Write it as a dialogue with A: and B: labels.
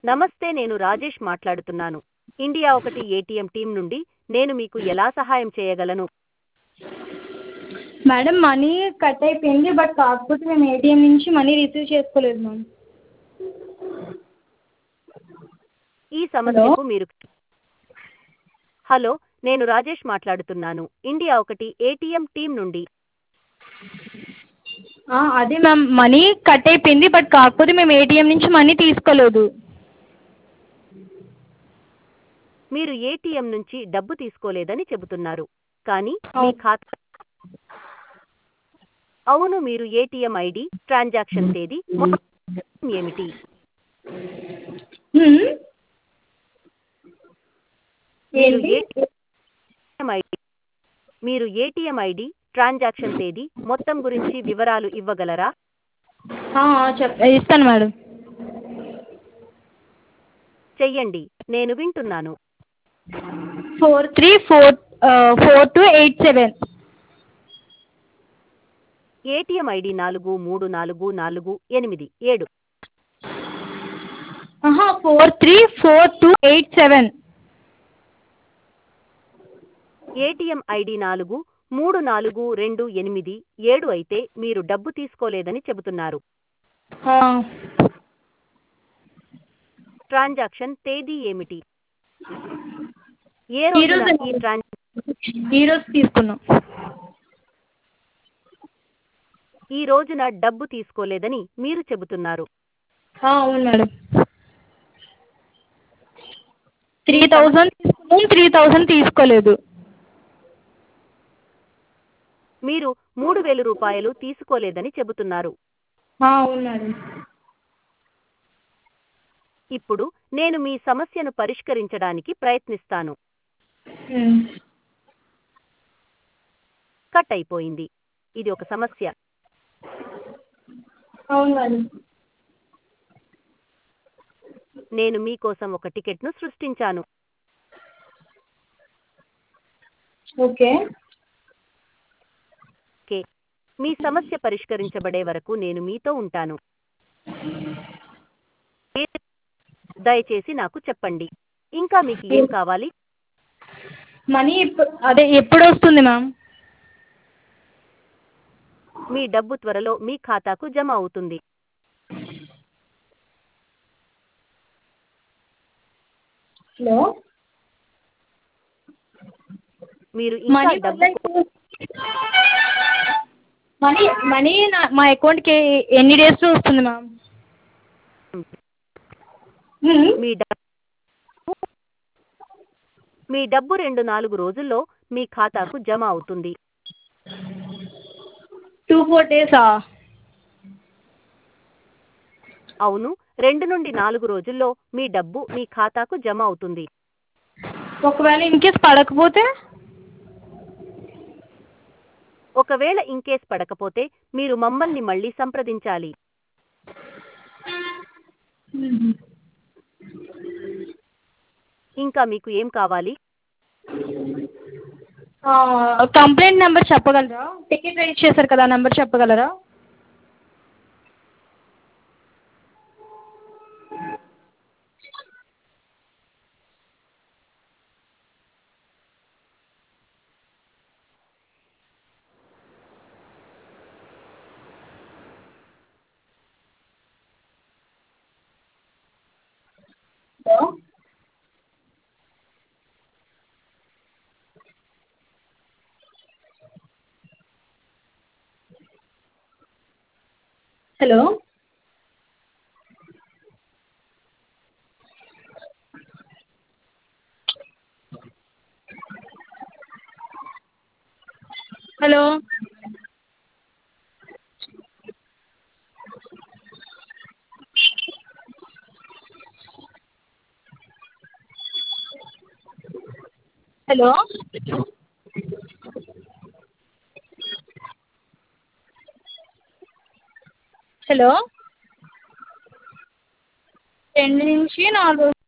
A: నమస్తే నేను రాజేష్ మాట్లాడుతున్నాను ఇండియా ఒకటి ఏటీఎం టీం నుండి నేను మీకు ఎలా సహాయం చేయగలను
B: మేడం మనీ కట్ అయిపోయింది బట్ కాకపోతే మేము ఏటీఎం నుంచి మనీ రిసీవ్ చేసుకోలేదు మ్యామ్
A: ఈ సమస్యకు మీరు హలో నేను రాజేష్ మాట్లాడుతున్నాను ఇండియా ఒకటి ఏటీఎం టీం నుండి
B: అదే మ్యామ్ మనీ కట్ అయిపోయింది బట్ కాకపోతే మేము ఏటీఎం నుంచి మనీ తీసుకోలేదు
A: మీరు ఏటీఎం నుంచి డబ్బు తీసుకోలేదని చెబుతున్నారు కానీ మీ ఖాతా అవును మీరు ఏటీఎం ఐడి ట్రాన్సాక్షన్ తేదీ మొత్తం ఏమిటి
B: హ్మ్?
A: మీరు
B: ఏంటి
A: ఏటీఎం ఐడి మీరు ఏటీఎం ఐడి ట్రాన్సాక్షన్ తేదీ మొత్తం గురించి వివరాలు ఇవ్వగలరా
B: ఆ, చెప్ ఇస్తాను మేడం
A: చెయ్యండి నేను వింటున్నాను
B: four three four four two eight seven
A: ATM ID నాలుగు మూడు నాలుగు నాలుగు ఎనిమిది ఏడు
B: four three four two eight seven
A: ATM ID నాలుగు మూడు నాలుగు రెండు ఎనిమిది ఏడు అయితే మీరు డబ్బు తీసుకోలేదని చెబుతున్నారు ట్రాన్సాక్షన్ తేదీ ఏమిటి ఏ రోజున
B: ఈరోజు
A: ఈ ట్రాన్
B: ఈరోజు తీసుకున్నాం
A: ఈ రోజున డబ్బు తీసుకోలేదని మీరు చెబుతున్నారు
B: ఆ, అవును మేడం త్రీ థౌజండ్ తీసుకున్నాం త్రీ థౌజండ్ తీసుకోలేదు
A: మీరు మూడు వేలు రూపాయలు తీసుకోలేదని చెబుతున్నారు
B: ఆ, అవును మేడం
A: ఇప్పుడు నేను మీ సమస్యను పరిష్కరించడానికి ప్రయత్నిస్తాను
B: ఉమ్.
A: కట్ అయిపోయింది ఇది ఒక సమస్య
B: అవును మేడం
A: నేను మీకోసం ఒక టికెట్ను సృష్టించాను
B: ఓకే
A: ఓకే మీ సమస్య పరిష్కరించబడే వరకు నేను మీతో ఉంటాను ఏ- దయచేసి నాకు చెప్పండి ఇంకా మీకు ఏం కావాలి
B: మనీ ఇప్పుడు అదే ఎప్పుడు వస్తుంది మ్యామ్
A: మీ డబ్బు త్వరలో మీ ఖాతాకు జమ అవుతుంది
B: హలో
A: మీరు ఇంకా
B: మనీ
A: డబ్బు
B: మళ్ళీ మనీ మనీ నా మా అకౌంట్కి ఎన్ని డేస్లో వస్తుంది మ్యామ్ ఉమ్.
A: మీ డబ్బు మీ డబ్బు రెండు నాలుగు రోజుల్లో మీ ఖాతాకు జమ అవుతుంది
B: టూ ఫోర్ డేసా
A: అవును రెండు నుండి నాలుగు రోజుల్లో మీ డబ్బు మీ ఖాతాకు జమ అవుతుంది
B: ఒకవేళ ఇన్ కేస్ పడకపోతే
A: ఒకవేళ ఇంకేస్ పడకపోతే మీరు మమ్మల్ని మళ్ళీ సంప్రదించాలి ఇంకా మీకు ఏం కావాలి
B: కంప్లైంట్ నెంబర్ చెప్పగలరా టికెట్ రైజ్ చేశారు కదా ఆ నెంబర్ చెప్పగలరా hello hello hello hello hello రెండు నుంచి నాలుగు